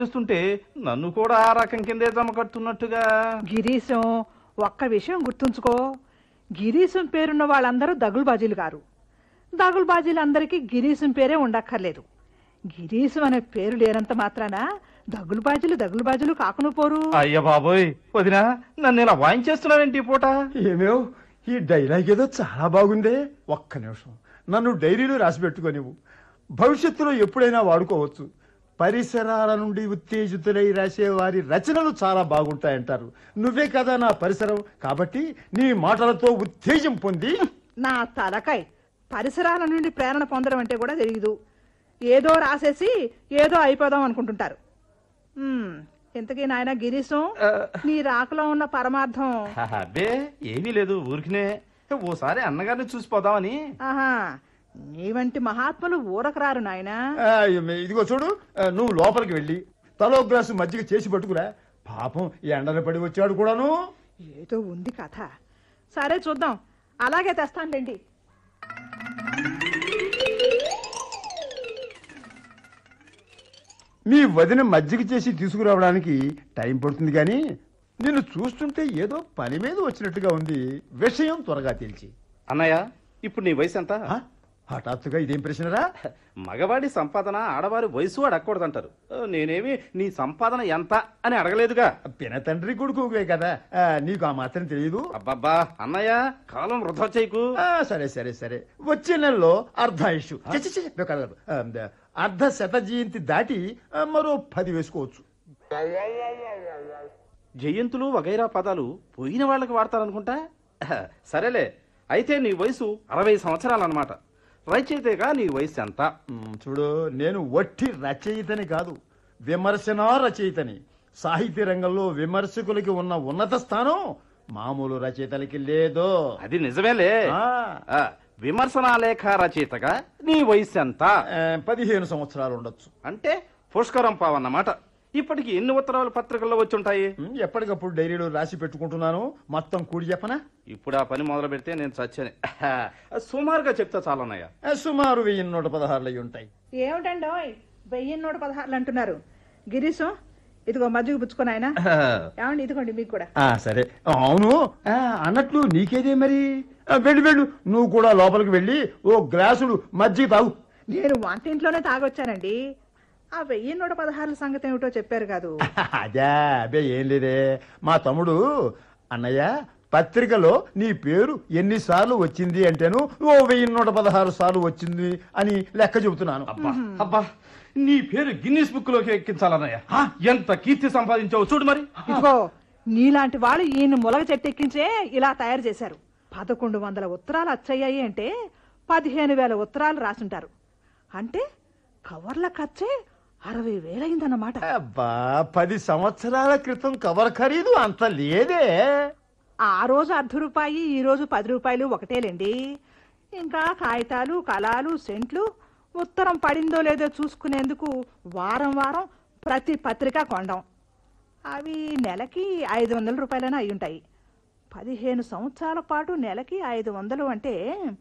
చూస్తుంటే నన్ను కూడా ఆ రకం కిందే జమ కడుతున్నట్టుగా గిరీశం ఒక్క విషయం గుర్తుంచుకో గిరీశం పేరున్న వాళ్ళందరూ దగులుబాజీలు గారు దగులుబాజీలందరికీ గిరీశం పేరే ఉండక్కర్లేదు గిరీశం అనే పేరు లేనంత మాత్రాన దగులుబాజీలు దగులుబాజీలు కాకును పోరు అయ్య బాబోయ్ వదినా నన్ను ఇలా వాయించేస్తున్నావేంటి ఈ పూట ఏమేవ్ ఈ డైలాగ్ ఏదో చాలా బాగుందే ఒక్క నిమిషం నన్ను డైరీలో రాసి పెట్టుకోనివ్వు భవిష్యత్తులో ఎప్పుడైనా వాడుకోవచ్చు పరిసరాల నుండి ఉత్తేజితులై రాసే వారి రచనలు చాలా బాగుంటాయంటారు నువ్వే కదా నా పరిసరం కాబట్టి నీ మాటలతో ఉత్తేజం పొంది నా తలకాయ్ పరిసరాల నుండి ప్రేరణ పొందడం అంటే కూడా తెలియదు ఏదో రాసేసి ఏదో అయిపోదాం అనుకుంటుంటారు ఉమ్, ఇంతకీ నాయన గిరీశం నీ రాకలో ఉన్న పరమార్థం అబ్బే ఏమీ లేదు ఊరికినే ఓసారి అన్నగారిని చూసిపోదామని ఆహా నీ వంటి మహాత్ములు ఊరకరారు నాయనా ఆ, ఇదిగో చూడు ఆ, నువ్వు లోపలికి వెళ్ళి తలో గ్లాసు మజ్జిగ చేసి పట్టుకురా పాపం ఎండన పడి వచ్చాడు కూడాను ఏదో ఉంది కథ సరే చూద్దాం అలాగే తెస్తానులేండి మీ వదిన మజ్జిగ చేసి తీసుకురావడానికి టైం పడుతుంది కానీ నిన్ను చూస్తుంటే ఏదో పని మీద వచ్చినట్టుగా ఉంది విషయం త్వరగా తెలిసి అన్నయ్య ఇప్పుడు నీ వయసు ఎంత ఆ? హఠాత్తుగా ఇదేం ప్రశ్నరా మగవాడి సంపాదన ఆడవారి వయసు అడగకూడదంటారు నేనేమి నీ సంపాదన ఎంత అని అడగలేదుగా పిన తండ్రి కొడుకువే కదా ఆ, నీకు ఆ మాత్రం తెలియదు అబ్బబ్బా అన్నయ్య కాలం వృధా చేయకు ఆ, సరే సరే సరే వచ్చే నెలలో అర్ధాయుషు ఛ, ఛ, ఛ, కాదు, ఆ, అర్ధ శత జయంతి దాటి ఆ, మరో పది వేసుకోవచ్చు జయంతులు వగైరా పదాలు పోయిన వాళ్ళకి వాడతారనుకుంటా సరేలే అయితే నీ వయసు అరవై సంవత్సరాలన్నమాట రచయితగా నీ వయసు ఎంత మ్, చూడు నేను వట్టి రచయితని కాదు విమర్శనా రచయితని సాహిత్య రంగంలో విమర్శకులకి ఉన్న ఉన్నత స్థానం మామూలు రచయితలకి లేదు అది నిజమేలే ఆ, ఆ, విమర్శనా లేఖ రచయితగా నీ వయసు ఎంత ఆ, పదిహేను సంవత్సరాలు ఉండొచ్చు అంటే పుష్కరం పావన్నమాట ఇప్పటికి ఎన్ని ఉత్తరాలు పత్రికల్లో వచ్చుంటాయి మ్, ఎప్పటికప్పుడు డైరీలో రాసి పెట్టుకుంటున్నాను మొత్తం కూడి చెప్పనా ఇప్పుడు ఆ పని మొదలు పెడితే నేను చచ్చాను సుమారుగా చెప్తా చాలన్నయ్య ఆ, సుమారు వెయ్యి నూట పదహారులు అయి ఉంటాయి ఏమిటండి ఓయ్ వెయ్యి నూట పదహారులు అంటున్నారు గిరీశం ఇదిగో మజ్జిగ పుచ్చుకొని ఆయన ఏమండి ఇదిగోండి మీకు కూడా ఆ, సరే అవును ఆ, అన్నట్లు నీకేదే మరి ఆ, వెళ్ళు వెళ్ళు నువ్వు కూడా లోపలికి వెళ్ళి ఓ గ్లాసుడు మజ్జిగ తాగు నేను వంటింట్లోనే తాగొచ్చానండి ఆ వెయ్యి నూట పదహారుల సంగతి ఏమిటో చెప్పారు కాదు అదే అబే ఏం లేదే మా తమ్ముడు అన్నయ్య పత్రికలో నీ పేరు ఎన్నిసార్లు వచ్చింది అంటేను ఓ వెయ్యి నూట పదహారు సార్లు వచ్చింది అని లెక్క చెబుతున్నాను అబ్బా అబ్బా నీ పేరు గిన్నిస్ బుక్ లోకి ఎక్కించాలన్నయ్య ఎంత కీర్తి సంపాదించావు చూడు మరి ఇదిగో నీలాంటి వాళ్ళు ఈయన ములగ చెట్టు ఎక్కించే ఇలా తయారు చేశారు పదకొండు వందల ఉత్తరాలు వచ్చాయి అంటే పదిహేను వేల ఉత్తరాలు రాసుంటారు అంటే కవర్ల ఖర్చే అరవై వేలైందన్నమాట అబ్బా పది సంవత్సరాల క్రితం కవర్ ఖరీదు అంత లేదే ఆ రోజు అర్ధ రూపాయి ఈ రోజు పది రూపాయలు ఒకటేలేండి ఇంకా కాగితాలు కళాలు సెంట్లు ఉత్తరం పడిందో లేదో చూసుకునేందుకు వారం వారం ప్రతి పత్రిక కొండం అవి నెలకి ఐదు వందల రూపాయలైనా అయి ఉంటాయి పదిహేను సంవత్సరాల పాటు నెలకి ఐదు వందలు అంటే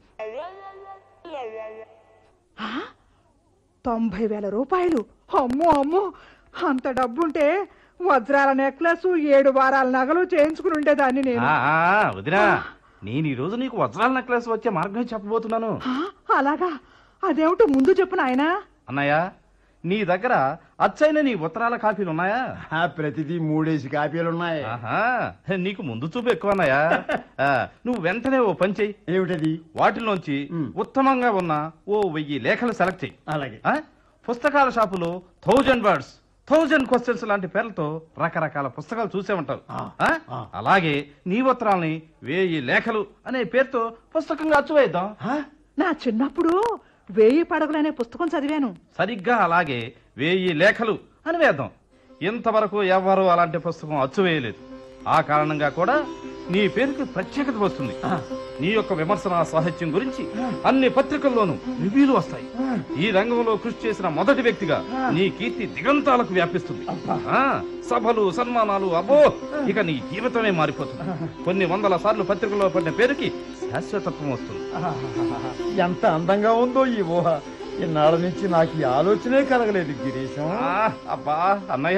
ఆ? తొంభై వేల రూపాయలు అమ్మో అమ్మో అంత డబ్బుంటే వజ్రాల నెక్లెస్ ఏడు వారాల నగలు చేయించుకుని ఉండేదాన్ని నేను ఆ, ఆ, వదినా నేను ఈ రోజు నీకు వజ్రాల నెక్లెస్ వచ్చే మార్గం చెప్పబోతున్నాను ఆ, అలాగా అదేమిటో ముందు చెప్పు నాయనా అన్నయ్య నీ దగ్గర అచ్చైన నీ ఉత్తరాల కాపీలు ఉన్నాయా ఆ, ప్రతిదీ మూడేసి కాపీలున్నాయి ఆహా నీకు ముందు చూపు ఎక్కువ అన్నయ్య ఆ, నువ్వు వెంటనే ఓ పని చెయ్యి ఏమిటది వాటిలోంచి మ్. ఉత్తమంగా ఉన్న ఓ వెయ్యి లేఖలు సెలెక్ట్ చెయ్యి అలాగే ఆ? పుస్తకాల షాపులో థౌజండ్ వర్డ్స్ థౌజండ్ క్వశ్చన్స్ లాంటి పేర్లతో రకరకాల పుస్తకాలు చూసే ఉంటారు ఆ, ఆ? ఆ. అలాగే నీ ఉత్తరాల్ని వేయి లేఖలు అనే పేరుతో పుస్తకంగా అచ్చువేద్దాం ఆ? నా చిన్నప్పుడు వేయి పడగలనే పుస్తకం చదివాను సరిగ్గా అలాగే వేయి లేఖలు అని వేద్దాం ఇంతవరకు ఎవ్వరూ అలాంటి పుస్తకం అచ్చువేయలేదు ఆ కారణంగా కూడా నీ పేరుకి ప్రత్యేకత వస్తుంది ఆ. నీ యొక్క విమర్శన సాహిత్యం గురించి అన్ని పత్రికల్లోనూ రివ్యూలు వస్తాయి ఈ రంగంలో కృషి చేసిన మొదటి వ్యక్తిగా నీ కీర్తి దిగంతాలకు వ్యాపిస్తుంది ఆ, సభలు సన్మానాలు అబ్బో ఇక నీ జీవితమే మారిపోతుంది కొన్ని వందల సార్లు పత్రికల్లో పడిన పేరుకి శాశ్వతత్వం వస్తుంది ఎంత అందంగా ఉందో ఈ ఊహ ఇన్నాళ్ళ నుంచి నాకు ఈ ఆలోచనే కలగలేదు గిరీశం ఆ, అబ్బా అన్నయ్య